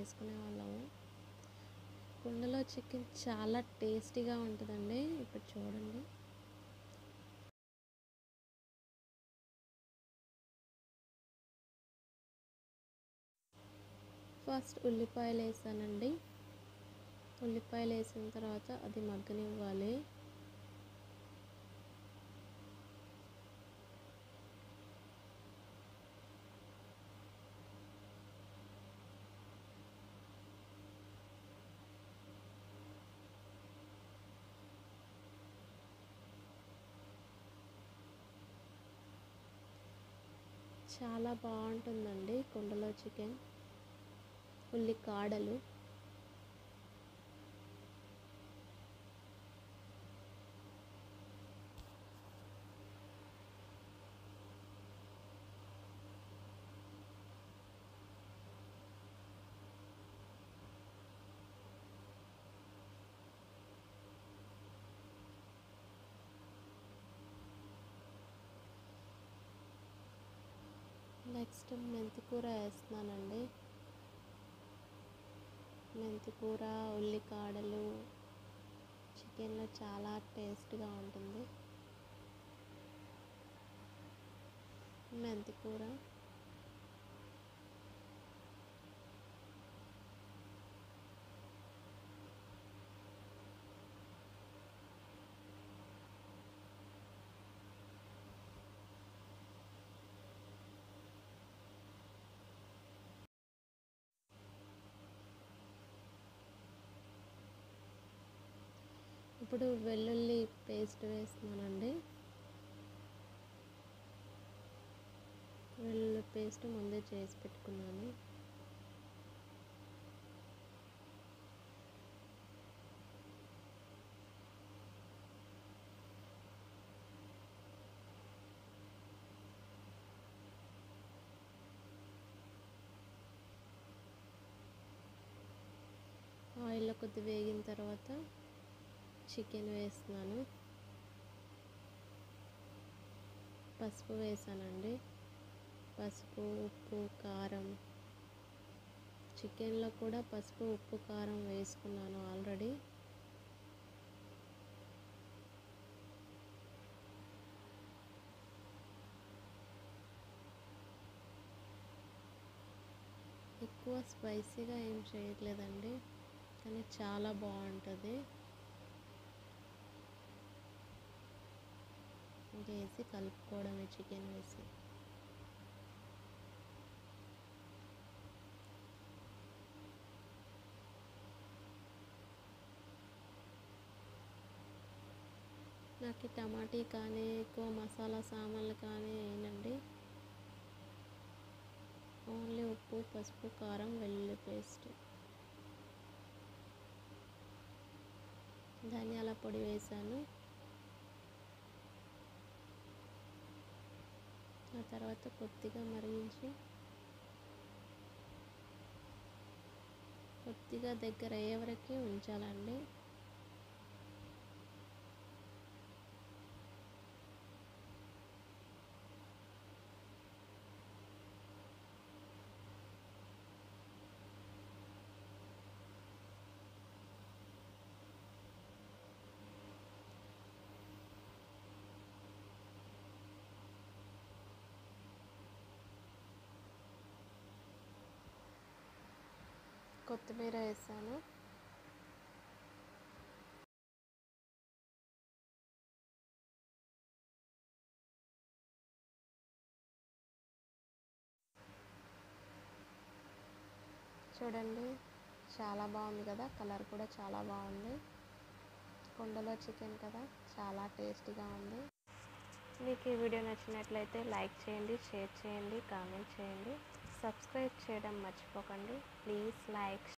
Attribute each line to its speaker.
Speaker 1: చేసుకునే వాళ్ళము కుండలో చికెన్ చాలా టేస్టీగా ఉంటుందండి ఇప్పుడు చూడండి ఫస్ట్ ఉల్లిపాయలు వేసానండి ఉల్లిపాయలు వేసిన తర్వాత అది మగ్గనివ్వాలి చాలా బాగుంటుందండి కుండలో చికెన్ ఉల్లి కాడలు నెక్స్ట్ మెంతి కూర వేస్తున్నానండి మెంతి కూర ఉల్లికాడలు చికెన్లో చాలా టేస్ట్గా ఉంటుంది మెంతి కూర ఇప్పుడు వెల్లుల్లి పేస్ట్ వేస్తున్నానండి వెల్లుల్లి పేస్ట్ ముందే చేసి పెట్టుకున్నాను ఆయిల్లో కొద్ది వేగిన తర్వాత చికెన్ వేస్తున్నాను పసుపు వేసానండి పసుపు ఉప్పు కారం చికెన్లో కూడా పసుపు ఉప్పు కారం వేసుకున్నాను ఆల్రెడీ ఎక్కువ స్పైసీగా ఏం చేయట్లేదండి కానీ చాలా బాగుంటుంది వేసి కలుపుకోవడమే చికెన్ వేసి నాకు టమాటీ కానీ ఎక్కువ మసాలా సామాన్లు కానీ వేయనండి ఓన్లీ ఉప్పు పసుపు కారం వెల్లుల్లి పేస్ట్ ధనియాల పొడి వేసాను ఆ తర్వాత కొద్దిగా మరిగించి కొద్దిగా దగ్గర అయ్యే వరకు ఉంచాలండి కొత్తిమీర వేసాను చూడండి చాలా బాగుంది కదా కలర్ కూడా చాలా బాగుంది కుండలో చికెన్ కదా చాలా టేస్టీగా ఉంది మీకు ఈ వీడియో నచ్చినట్లయితే లైక్ చేయండి షేర్ చేయండి కామెంట్ చేయండి సబ్స్క్రైబ్ చేయడం మర్చిపోకండి ప్లీజ్ లైక్